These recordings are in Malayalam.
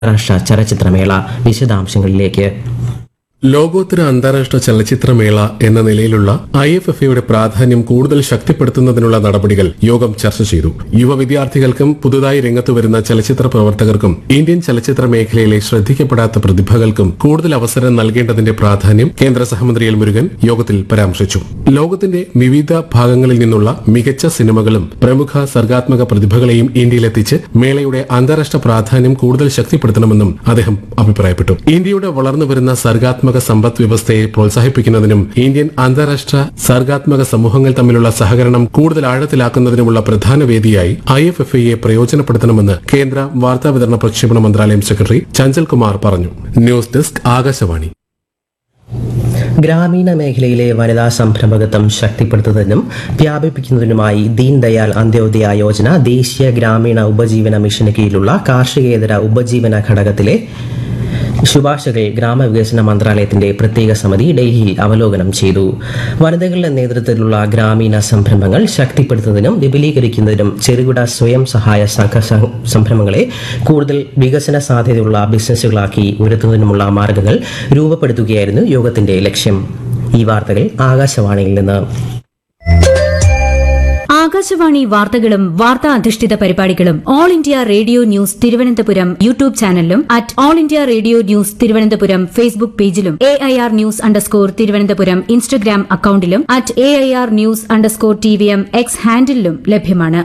അന്താരാഷ്ട്ര ചലച്ചിത്രമേള വിശദാംശങ്ങളിലേക്ക് ലോകോത്തര അന്താരാഷ്ട്ര ചലച്ചിത്രമേള എന്ന നിലയിലുള്ള ഐ എഫ് എഫ് എയുടെ പ്രാധാന്യം കൂടുതൽ ശക്തിപ്പെടുത്തുന്നതിനുള്ള നടപടികൾ യോഗം ചർച്ച ചെയ്തു യുവ വിദ്യാർത്ഥികൾക്കും പുതുതായി രംഗത്ത് വരുന്ന ചലച്ചിത്ര പ്രവർത്തകർക്കും ഇന്ത്യൻ ചലച്ചിത്ര മേഖലയിലെ ശ്രദ്ധിക്കപ്പെടാത്ത പ്രതിഭകൾക്കും കൂടുതൽ അവസരം നൽകേണ്ടതിന്റെ പ്രാധാന്യം കേന്ദ്ര സഹമന്ത്രി എൽ മുരുകൻ യോഗത്തിൽ പരാമർശിച്ചു ലോകത്തിന്റെ വിവിധ ഭാഗങ്ങളിൽ നിന്നുള്ള മികച്ച സിനിമകളും പ്രമുഖ സർഗാത്മക പ്രതിഭകളെയും ഇന്ത്യയിലെത്തിച്ച് മേളയുടെ അന്താരാഷ്ട്ര പ്രാധാന്യം കൂടുതൽ ശക്തിപ്പെടുത്തണമെന്നും അദ്ദേഹം അഭിപ്രായപ്പെട്ടു ഇന്ത്യയുടെ വളർന്നു വരുന്ന സർഗാത്മക സമ്പദ് വ്യവസ്ഥയെ പ്രോത്സാഹിപ്പിക്കുന്നതിനും ഇന്ത്യൻ അന്താരാഷ്ട്ര സർഗാത്മക സമൂഹങ്ങൾ തമ്മിലുള്ള സഹകരണം കൂടുതൽ ആഴത്തിലാക്കുന്നതിനുമുള്ള പ്രധാന വേദിയായി ഐ എഫ് എഫ് ഐയെ പ്രയോജനപ്പെടുത്തണമെന്ന് കേന്ദ്ര വാർത്താവിതരണ പ്രക്ഷേപണ മന്ത്രാലയം സെക്രട്ടറി ചഞ്ചൽ കുമാർ പറഞ്ഞു ന്യൂസ് ഡെസ്ക് ആകാശവാണി ഗ്രാമീണ മേഖലയിലെ വനിതാ സംരംഭകത്വം ശക്തിപ്പെടുത്തുന്നതിനും വ്യാപിപ്പിക്കുന്നതിനുമായി ദീൻ ദയാൽ അന്ത്യോദയ യോജന ദേശീയ ഗ്രാമീണ ഉപജീവന മിഷന് കീഴിലുള്ള കാർഷികേതര ഉപജീവന ഘടകത്തിലെ ശുപാർശകൾ ഗ്രാമവികസന മന്ത്രാലയത്തിന്റെ പ്രത്യേക സമിതി ഡൽഹിയിൽ അവലോകനം ചെയ്തു വനിതകളുടെ നേതൃത്വത്തിലുള്ള ഗ്രാമീണ സംരംഭങ്ങൾ ശക്തിപ്പെടുത്തുന്നതിനും വിപുലീകരിക്കുന്നതിനും ചെറുകിട സ്വയം സഹായ സംഘ സം- സംരംഭങ്ങളെ കൂടുതൽ വികസന സാധ്യതയുള്ള ബിസിനസ്സുകളാക്കി ഉയർത്തുന്നതിനുമുള്ള മാർഗങ്ങൾ രൂപപ്പെടുത്തുകയായിരുന്നു യോഗത്തിന്റെ ലക്ഷ്യം ഈ വാർത്തകൾ ആകാശവാണിയിൽ നിന്ന് ആകാശവാണി വാർത്തകളും വാർത്താ അധിഷ്ഠിത പരിപാടികളും All India Radio news Thiruvananthapuram YouTube ചാനലിലും at All India Radio news Thiruvananthapuram Facebook പേജിലും A I R news underscore Thiruvananthapuram Instagram അക്കൌണ്ടിലും at A I R news underscore T V M X ഹാൻഡിലും ലഭ്യമാണ്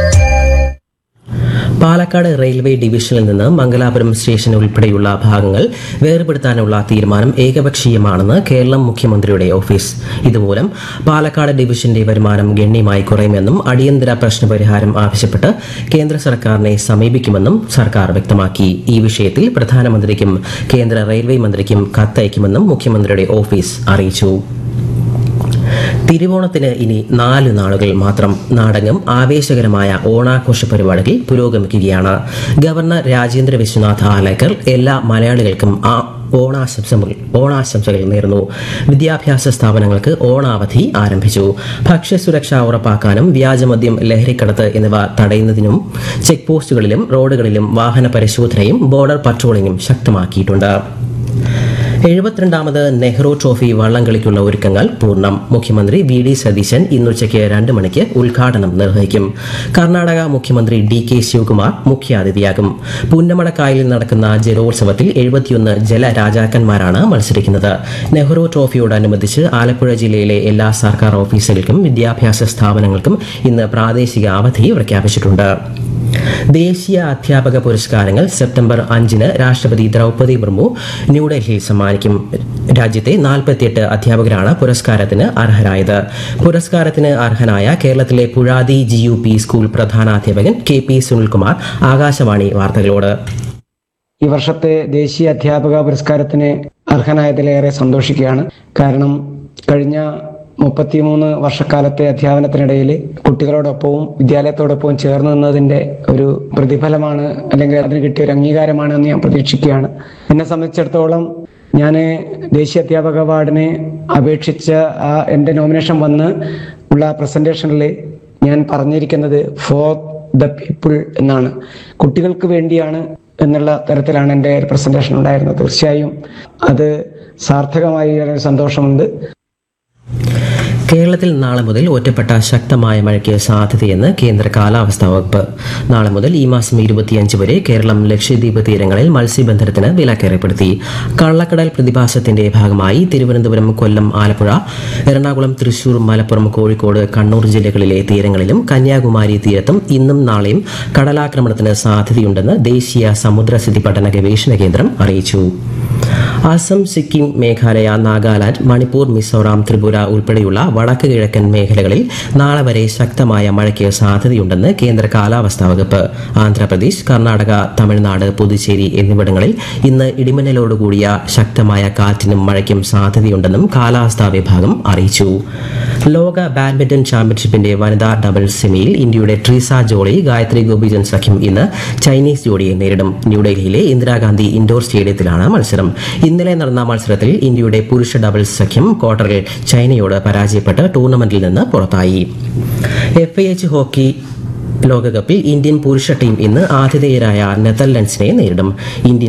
പാലക്കാട് റെയിൽവേ ഡിവിഷനിൽ നിന്ന് മംഗലാപുരം സ്റ്റേഷൻ ഉൾപ്പെടെയുള്ള ഭാഗങ്ങൾ വേർപെടുത്താനുള്ള തീരുമാനം ഏകപക്ഷീയമാണെന്ന് കേരളം മുഖ്യമന്ത്രിയുടെ ഓഫീസ് ഇതുമൂലം പാലക്കാട് ഡിവിഷന്റെ വരുമാനം ഗണ്യമായി കുറയുമെന്നും അടിയന്തര പ്രശ്നപരിഹാരം ആവശ്യപ്പെട്ട് കേന്ദ്ര സർക്കാരിനെ സമീപിക്കുമെന്നും സർക്കാർ വ്യക്തമാക്കി ഈ വിഷയത്തിൽ പ്രധാനമന്ത്രിക്കും കേന്ദ്ര റെയിൽവേ മന്ത്രിക്കും കത്തയക്കുമെന്നും മുഖ്യമന്ത്രിയുടെ ഓഫീസ് അറിയിച്ചു തിരുവോണത്തിന് ഇനി നാല് നാളുകൾ മാത്രം നാടകം ആവേശകരമായ ഓണാഘോഷ പരിപാടികൾ പുരോഗമിക്കുകയാണ് ഗവർണർ രാജേന്ദ്ര വിശ്വനാഥ് ആലേക്കർ എല്ലാ മലയാളികൾക്കും ആ ഓണാശംസകൾ ഓണാശംസകൾ നേർന്നു വിദ്യാഭ്യാസ സ്ഥാപനങ്ങൾക്ക് ഓണാവധി ആരംഭിച്ചു ഭക്ഷ്യസുരക്ഷ ഉറപ്പാക്കാനും വ്യാജമദ്യം ലഹരിക്കടത്ത് എന്നിവ തടയുന്നതിനും ചെക്ക് പോസ്റ്റുകളിലും റോഡുകളിലും വാഹന പരിശോധനയും ബോർഡർ പട്രോളിംഗും ശക്തമാക്കിയിട്ടുണ്ട് എഴുപത്തിരണ്ടാമത് നെഹ്റു ട്രോഫി വള്ളംകളിക്കുള്ള ഒരുക്കങ്ങൾ പൂർണ്ണം മുഖ്യമന്ത്രി വി ഡി സതീശൻ ഇന്നുച്ചയ്ക്ക് രണ്ട് മണിക്ക് ഉദ്ഘാടനം നിർവഹിക്കും കർണാടക മുഖ്യമന്ത്രി ഡി കെ ശിവകുമാർ മുഖ്യാതിഥിയാകും പുന്നമടക്കായലിൽ നടക്കുന്ന ജലോത്സവത്തിൽ എഴുപത്തിയൊന്ന് ജലരാജാക്കന്മാരാണ് മത്സരിക്കുന്നത് നെഹ്റു ട്രോഫിയോടനുബന്ധിച്ച് ആലപ്പുഴ ജില്ലയിലെ എല്ലാ സർക്കാർ ഓഫീസുകൾക്കും വിദ്യാഭ്യാസ സ്ഥാപനങ്ങൾക്കും ഇന്ന് പ്രാദേശിക അവധി പ്രഖ്യാപിച്ചിട്ടുണ്ട് ദേശീയ അധ്യാപക പുരസ്കാരങ്ങൾ സെപ്റ്റംബർ അഞ്ചിന് രാഷ്ട്രപതി ദ്രൗപദി മുർമു ന്യൂഡൽഹിയിൽ സമ്മാനിക്കും രാജ്യത്തെ നാൽപ്പത്തിയെട്ട് അധ്യാപകരാണ് പുരസ്കാരത്തിന് അർഹരായത് പുരസ്കാരത്തിന് അർഹനായ കേരളത്തിലെ Puzhathi G U P school പ്രധാനാധ്യാപകൻ കെ പി സുനിൽകുമാർ ആകാശവാണി വാർത്തകളോട് ഈ വർഷത്തെ ദേശീയ അധ്യാപക പുരസ്കാരത്തിന് അർഹനായതിലേറെ സന്തോഷിക്കുകയാണ് കാരണം കഴിഞ്ഞ മുപ്പത്തിമൂന്ന് വർഷക്കാലത്തെ അധ്യാപനത്തിനിടയിൽ കുട്ടികളോടൊപ്പവും വിദ്യാലയത്തോടൊപ്പവും ചേർന്ന് നിന്നതിന്റെ ഒരു പ്രതിഫലമാണ് അല്ലെങ്കിൽ അതിന് കിട്ടിയ ഒരു അംഗീകാരമാണ് എന്ന് ഞാൻ പ്രതീക്ഷിക്കുകയാണ് എന്നെ സംബന്ധിച്ചിടത്തോളം ഞാൻ ദേശീയ അധ്യാപക അവാർഡിന് അപേക്ഷിച്ച ആ എൻ്റെ നോമിനേഷൻ വന്ന് ഉള്ള പ്രസന്റേഷനിൽ ഞാൻ പറഞ്ഞിരിക്കുന്നത് ഫോർ ദ പീപ്പിൾ എന്നാണ് കുട്ടികൾക്ക് വേണ്ടിയാണ് എന്നുള്ള തരത്തിലാണ് എൻ്റെ പ്രസന്റേഷൻ ഉണ്ടായിരുന്നത് തീർച്ചയായും അത് സാർത്ഥകമായി വളരെ സന്തോഷമുണ്ട് കേരളത്തിൽ നാളെ മുതൽ ഒറ്റപ്പെട്ട ശക്തമായ മഴയ്ക്ക് സാധ്യതയെന്ന് കേന്ദ്ര കാലാവസ്ഥാ വകുപ്പ് നാളെ മുതൽ ഈ മാസം ഇരുപത്തിയഞ്ച് വരെ കേരളം ലക്ഷദ്വീപ് തീരങ്ങളിൽ മത്സ്യബന്ധനത്തിന് വിലക്കേർപ്പെടുത്തി കള്ളക്കടൽ പ്രതിഭാസത്തിന്റെ ഭാഗമായി തിരുവനന്തപുരം കൊല്ലം ആലപ്പുഴ എറണാകുളം തൃശൂർ മലപ്പുറം കോഴിക്കോട് കണ്ണൂർ ജില്ലകളിലെ തീരങ്ങളിലും കന്യാകുമാരി തീരത്തും ഇന്നും നാളെയും കടലാക്രമണത്തിന് സാധ്യതയുണ്ടെന്ന് ദേശീയ സമുദ്രസ്ഥിതി പഠന ഗവേഷണ കേന്ദ്രം അറിയിച്ചു അസം സിക്കിം മേഘാലയ നാഗാലാൻഡ് മണിപ്പൂർ മിസോറാം ത്രിപുര ഉൾപ്പെടെയുള്ള വടക്ക് കിഴക്കൻ മേഖലകളിൽ നാളെ വരെ ശക്തമായ മഴയ്ക്ക് സാധ്യതയുണ്ടെന്ന് കേന്ദ്ര കാലാവസ്ഥാ വകുപ്പ് ആന്ധ്രാപ്രദേശ് കർണാടക തമിഴ്നാട് പുതുച്ചേരി എന്നിവിടങ്ങളിൽ ഇന്ന് ഇടിമിന്നലോടുകൂടിയ ശക്തമായ കാറ്റിനും മഴയ്ക്കും സാധ്യതയുണ്ടെന്നും കാലാവസ്ഥാ വിഭാഗം അറിയിച്ചു ലോക ബാഡ്മിന്റൺ ചാമ്പ്യൻഷിപ്പിന്റെ വനിതാ ഡബിൾസ് സെമിയിൽ ഇന്ത്യയുടെ ട്രീസ ജോളി ഗായത്രി ഗോപിചന്ദ് സഖ്യം ഇന്ന് ചൈനീസ് ജോഡിയെ നേരിടും ന്യൂഡൽഹിയിലെ ഇന്ദിരാഗാന്ധി ഇൻഡോർ സ്റ്റേഡിയത്തിലാണ് മത്സരം ഇന്നലെ നടന്ന മത്സരത്തിൽ ഇന്ത്യയുടെ പുരുഷ ഡബിൾസ് സഖ്യം ക്വാർട്ടറിൽ ചൈനയോട് പരാജയപ്പെട്ട് ടൂർണമെന്റിൽ നിന്ന് പുറത്തായി എഫ് ഐ എച്ച് ഹോക്കി ലോകകപ്പിൽ ഇന്ത്യൻ പുരുഷ ടീം ഇന്ന് ആതിഥേയരായ നെതർലൻഡ്സിനെ നേരിടും ഇന്ത്യൻ